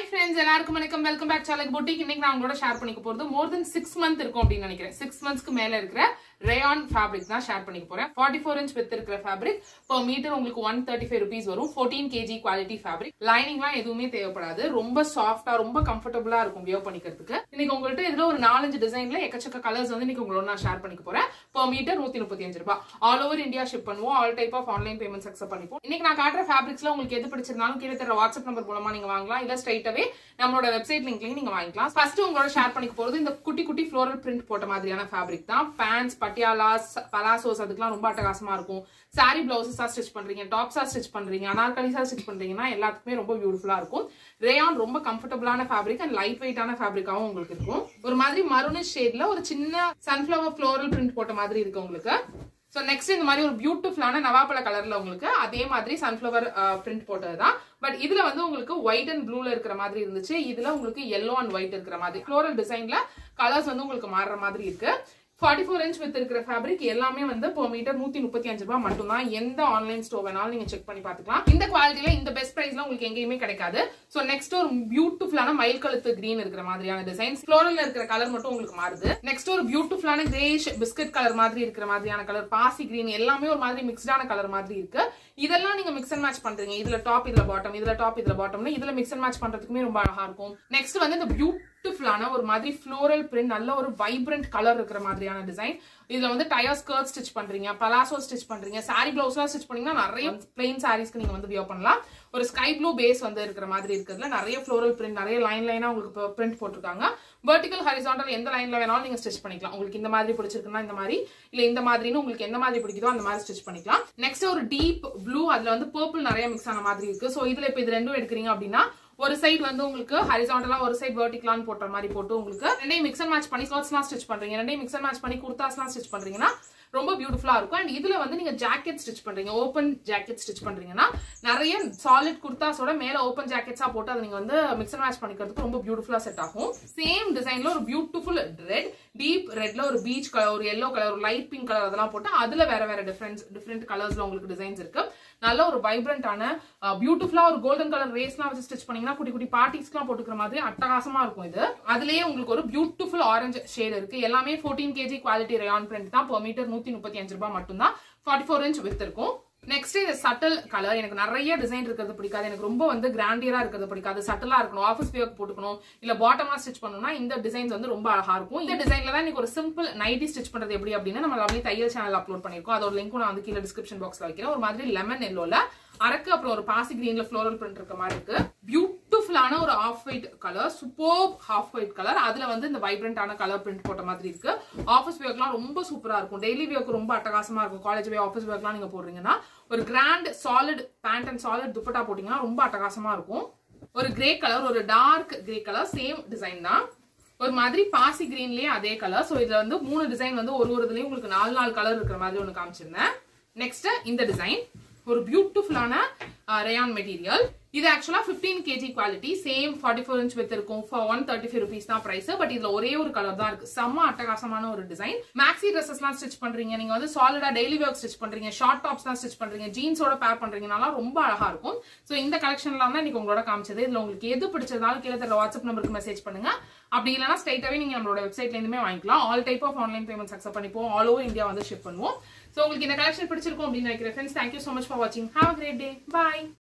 friends எல்லாருக்கும் வணக்கம் welcome back சாலக் boutique இன்னைக்கு நான் உங்களோட ஷேர் பண்ணிக்க போறது மோர் தென் சிக்ஸ் மந்த் இருக்கும் அப்படின்னு நினைக்கிறேன் சிக்ஸ் மந்த்ஸ்க்கு மேல இருக்கிற ரேயான் ஃபேப்ரிக் தான் ஷேர் பண்ணிக்க போறேன் ஃபார்ட்டி ஃபோர் இன்ச் வித் இருக்கிற ஃபேப்ரிக் per மீட்டர் உங்களுக்கு ஒன் தேர்ட்டி ஃபைவ் ருபீஸ் வரும் ஃபோர்டீன் கேஜி குவாலிட்டி ஃபேப்ரிக் லைனிங்லாம் எதுவுமே தேவைப்படாது ரொம்ப சாஃப்டா ரொம்ப கம்ஃபர்டபுளா இருக்கும் வியோ பண்ணிக்கிறதுக்கு இன்னைக்கு உங்கள்ட்ட இதுல ஒரு நாலஞ்சு டிசைன்ல எக்கச்சக்க கலர்ஸ் வந்து இன்னைக்கு உங்களோட நான் ஷேர் பண்ணிக்க போறேன் per மீட்டர் நூத்தி முப்பத்தி அஞ்சு ரூபாய் ஆல் ஓவர் இந்தியா ஷிப் பண்ணுவோம் all type of online payments accept பண்ணிப்போம் இன்னைக்கு நான் காட்டுற ஃபேப்ரிக்ஸ்ல உங்களுக்கு எது பிடிச்சிருந்தாலும் கீழே தர வாட்ஸ்அப் நம்பர் மூலமா நீங்க வாங்கலாம் இல்ல ஸ்ட்ரைட்டாவே நம்மளோட வெப்சைட் லிங்க்லயும் நீங்க வாங்கிக்கலாம் ஃபர்ஸ்ட் உங்களோட ஷேர் பண்ணிக்க போறது இந்த குட்டி குட்டி ஃப்ளோரல் பிரிண்ட் போட்ட மாதிரியான ஃபேப்ரிக் தான் பேண்ட்ஸ் பட்டியாலாஸ் பலாசோஸ் அதுக்கெல்லாம் ரொம்ப அட்டகாசமா இருக்கும் சாரி பிளவுசஸா ஸ்டிச் பண்றீங்க டாப்ஸா ஸ்டிச் பண்றீங்க அனார்கலிஸா ஸ்டிச் பண்றீங்கன்னா எல்லாத்துக்குமே ரொம்ப பியூட்டிஃபுல்லா இருக்கும் ரேயான் ரொம்ப கம்ஃபர்டபுளான ஃபேப்ரிக் அண்ட் லைட் வெயிட்டான ஃபேப்ரிக்காவும் உங்களுக்கு இருக்கும் ஒரு மாதிரி மருனிஷ் ஷேட்ல ஒரு சின்ன சன்ஃபிளவர் ஃப்ளோரல் பிரிண்ட் போட்ட மாதிரி இருக்கு உங்களுக்கு ஸோ நெக்ஸ்ட் இந்த மாதிரி ஒரு பியூட்டிஃபுல்லான நவாப்பழ கலர்ல உங்களுக்கு அதே மாதிரி சன்ஃபிளவர் பிரிண்ட் போட்டது தான் பட் இதுல வந்து உங்களுக்கு ஒயிட் அண்ட் ப்ளூல இருக்கிற மாதிரி இருந்துச்சு இதுல உங்களுக்கு எல்லோ அண்ட் ஒயிட் இருக்கிற மாதிரி ஃப்ளோரல் டிசைன்ல கலர்ஸ் வந்து உங்களுக்கு மாறுற மாதிரி இருக்கு ஃபார்ட்டி ஃபோர் இன்ச் வித் இருக்கிற ஃபேப்ரிக் எல்லாமே வந்து per மீட்டர் நூத்தி முப்பத்தி அஞ்சு ரூபாய் மட்டும்தான் எந்த ஆன்லைன் ஸ்டோர் வேணாலும் நீங்க செக் பண்ணி பாத்துக்கலாம் இந்த குவாலிட்டில இந்த பெஸ்ட் பிரைஸ்ல உங்களுக்கு எங்கேயுமே கிடைக்காது சோ நெக்ஸ்ட் ஒரு பியூட்டிஃபுல்லான மயில் கழுத்து கிரீன் இருக்கிற மாதிரியான டிசைன்ஸ் ஃப்ளோரல்ல இருக்கிற கலர் மட்டும் உங்களுக்கு மாறுது நெக்ஸ்ட் ஒரு பியூட்டிஃபுல்லான கிரேஷ் பிஸ்கட் கலர் மாதிரி இருக்கிற மாதிரியான கலர் பாசி கிரீன் எல்லாமே ஒரு மாதிரி மிக்ஸ்டான கலர் மாதிரி இருக்கு இதெல்லாம் நீங்க மிக்ஸ் அண்ட் மேட்ச் பண்றீங்க இதுல டாப் இதுல பாட்டம் இதுல டாப் இதுல பாட்டம்னு இதுல மிக்ஸ் அண்ட் மேட்ச் பண்றதுக்குமே ரொம்ப அழகா இருக்கும் நெக்ஸ்ட் வந்து இந்த பியூட்டிஃபுல்லான ஒரு மாதிரி ஃப்ளோரல் பிரிண்ட் நல்ல ஒரு வைப்ரண்ட் கலர் இருக்கிற மாதிரியான டிசைன் இதுல வந்து டயர் ஸ்கர்ட் ஸ்டிச் பண்றீங்க பலாசோ ஸ்டிச் பண்றீங்க சாரி பிளவுஸ்லாம் ஸ்டிச் பண்ணீங்கன்னா நிறைய பிளெயின் சாரீஸ்க்கு நீங்க வந்து வியர் பண்ணலாம் ஒரு ஸ்கை ப்ளூ பேஸ் வந்து இருக்கிற மாதிரி இருக்கிறதுல நிறைய ஃப்ளோரல் பிரிண்ட் நிறைய லைன் லைனா உங்களுக்கு பிரிண்ட் போட்டிருக்காங்க வெர்டிகல் ஹரிசாண்டல் எந்த லைன்ல வேணாலும் நீங்க ஸ்டிச் பண்ணிக்கலாம் உங்களுக்கு இந்த மாதிரி பிடிச்சிருக்குன்னா இந்த மாதிரி இல்ல இந்த மாதிரின்னு உங்களுக்கு எந்த மாதிரி பிடிக்குதோ அந்த மாதிரி ஸ்டிச் பண்ணிக்கலாம் நெக்ஸ்ட் ஒரு டீப் ப்ளூ அதுல வந்து பர்பிள் நிறைய மிக்ஸ் ஆன மாதிரி இருக்கு சோ இதுல இப்ப இது ரெண்டும் எடுக்கிறீங்க அப்படின்னா ஒரு சைடு வந்து உங்களுக்கு ஹரிசாண்டலா ஒரு சைடு வெர்டிகலான்னு போட்ட மாதிரி போட்டு உங்களுக்கு ரெண்டையும் மிக்ஸ் அண்ட் மேட்ச் பண்ணி ஸ்கர்ட்ஸ்லாம் ஸ்டிச் பண்றீங்க ரெண்டையும் மிக்ஸ் அண்ட் மேட்ச் பண்ணி குர்தாஸ்லாம் ஸ்டிச் பண்றீங்கன்னா ரொம்ப பியூட்டிஃபுல்லா இருக்கும் அண்ட் இதுல வந்து நீங்க ஜாக்கெட் ஸ்டிச் பண்றீங்க ஓப்பன் ஜாக்கெட் ஸ்டிச் பண்றீங்கன்னா நிறைய சாலிட் குர்தாஸோட மேல ஓப்பன் ஜாக்கெட்ஸா போட்டு அதை நீங்க வந்து மிக்ஸ் அண்ட் மேட்ச் பண்ணிக்கிறதுக்கு ரொம்ப பியூட்டிஃபுல்லா செட் ஆகும் சேம் டிசைன்ல ஒரு பியூட்டிஃபுல் ரெட் டீப் ரெட்ல ஒரு பீச் கலர் ஒரு எல்லோ கலர் ஒரு லைட் பிங்க் கலர் அதெல்லாம் போட்டு அதுல வேற வேற டிஃபரன்ஸ் டிஃப்ரெண்ட் கலர்ஸ்ல உங்களுக்கு டிசைன்ஸ் இருக்கு நல்ல ஒரு வைப்ரண்டான பியூட்டிஃபுல்லா ஒரு கோல்டன் கலர் ரேஸ்லாம் வச்சு ஸ்டிச் பண்ணீங்கன்னா குட்டி குட்டி பார்ட்டிஸ்க்குலாம் போட்டுக்கிற மாதிரி அட்டகாசமா இருக்கும் இது அதுலயே உங்களுக்கு ஒரு பியூட்டிஃபுல் ஆரஞ்சு ஷேட் இருக்கு எல்லாமே fourteen KG quality rayon print தான் per மீட்டர் நூத்தி முப்பத்தி அஞ்சு ரூபாய் மட்டும்தான் ஃபார்ட்டி ஃபோர் இன்ச் வித் இருக்கும் நெக்ஸ்ட் இது சட்டல் கலர் எனக்கு நிறைய டிசைன் இருக்கிறது பிடிக்காது எனக்கு ரொம்ப வந்து கிராண்டியரா இருக்கிறது பிடிக்காது சட்டலா இருக்கணும் ஆஃபீஸ் வியர்க்கு போட்டுக்கணும் இல்ல பாட்டமா ஸ்டிச் பண்ணணும்னா இந்த டிசைன்ஸ் வந்து ரொம்ப அழகா இருக்கும் இந்த டிசைன்ல தான் எனக்கு ஒரு சிம்பிள் நைட்டி ஸ்டிச் பண்றது எப்படி அப்படின்னு நம்ம லவ்லி தையல் சேனல் அப்லோட் பண்ணிருக்கோம் அதோட லிங்க்கும் நான் வந்து கீழே டிஸ்கிரிப்ஷன் பாக்ஸ்ல வைக்கிறேன் ஒரு மாதிரி லெமன் எல்லோல அரக்கு அப்புறம் ஒரு பாசி கிரீன்ல ஃப்ளோரல் பிரிண்ட் இருக்க மாதிரி இருக்கு பியூட்டிஃபுல்லான ஒரு off white colour super half white colour அதுல வந்து இந்த வைப்ரண்டான கலர் பிரிண்ட் போட்ட மாதிரி இருக்கு ஆஃபீஸ் வியர்க்லாம் ரொம்ப சூப்பரா இருக்கும் டெய்லி வியர்க்கு ரொம்ப அட்டகாசமா இருக்கும் காலேஜ் வியர் ஆஃபீஸ் வியர்க்லாம் நீங்க போடுறீங்கன்னா ஒரு grand solid pant and solid dupatta போட்டீங்கன்னா ரொம்ப அட்டகாசமா இருக்கும் ஒரு கிரே கலர் ஒரு dark grey colour same design தான் ஒரு மாதிரி பாசி கிரீன்லயே அதே கலர் ஸோ இதுல வந்து மூணு டிசைன் வந்து ஒரு ஒரு இதுலயும் உங்களுக்கு நாலு நாலு கலர் இருக்கிற மாதிரி ஒன்று காமிச்சிருந்தேன் நெக்ஸ்ட் இந்த டிசைன் ஒரு பியூட்டிஃபுல்லான ரயான் மெட்டீரியல் இது ஆக்சுவலா fifteen KG quality same forty four inch width இருக்கும் ஒன் தேர்ட்டி ஃபைவ் ருபீஸ் தான் பிரைஸ் பட் இதுல ஒரே ஒரு கலர் தான் இருக்கு செம்ம அட்டகாசமான ஒரு டிசைன் மேக்ஸி ட்ரெஸ்ஸஸ்லாம் ஸ்டிச் பண்றீங்க நீங்க வந்து சாலிடா டெய்லி ஒர்க் ஸ்டிச் பண்றீங்க ஷார்ட் டாப்ஸ் தான் ஸ்டிச் பண்றீங்க ஜீன்ஸோட பேர் பண்றீங்கனால ரொம்ப அழகா இருக்கும் ஸோ இந்த கலெக்ஷன்லாம் தான் இன்னைக்கு உங்களோட காமிச்சது இதுல உங்களுக்கு எது பிடிச்சதாலும் கீழே தர வாட்ஸ்அப் நம்பருக்கு மெசேஜ் பண்ணுங்க அப்படி இல்லைனா ஸ்ட்ரைட்டாவே நீங்க நம்மளோட வெப்சைட்ல இருந்துமே வாங்கிக்கலாம் all type of online payments accept பண்ணிப்போம் ஆல் ஓவர் இந்தியா வந்து ஷிப் பண்ணுவோம் ஸோ உங்களுக்கு இந்த கலெக்ஷன் பிடிச்சிருக்கும் அப்படின்னு நினைக்கிறேன் friends thank you so much for வாட்சிங் ஹாவ் கிரேட் டே பாய்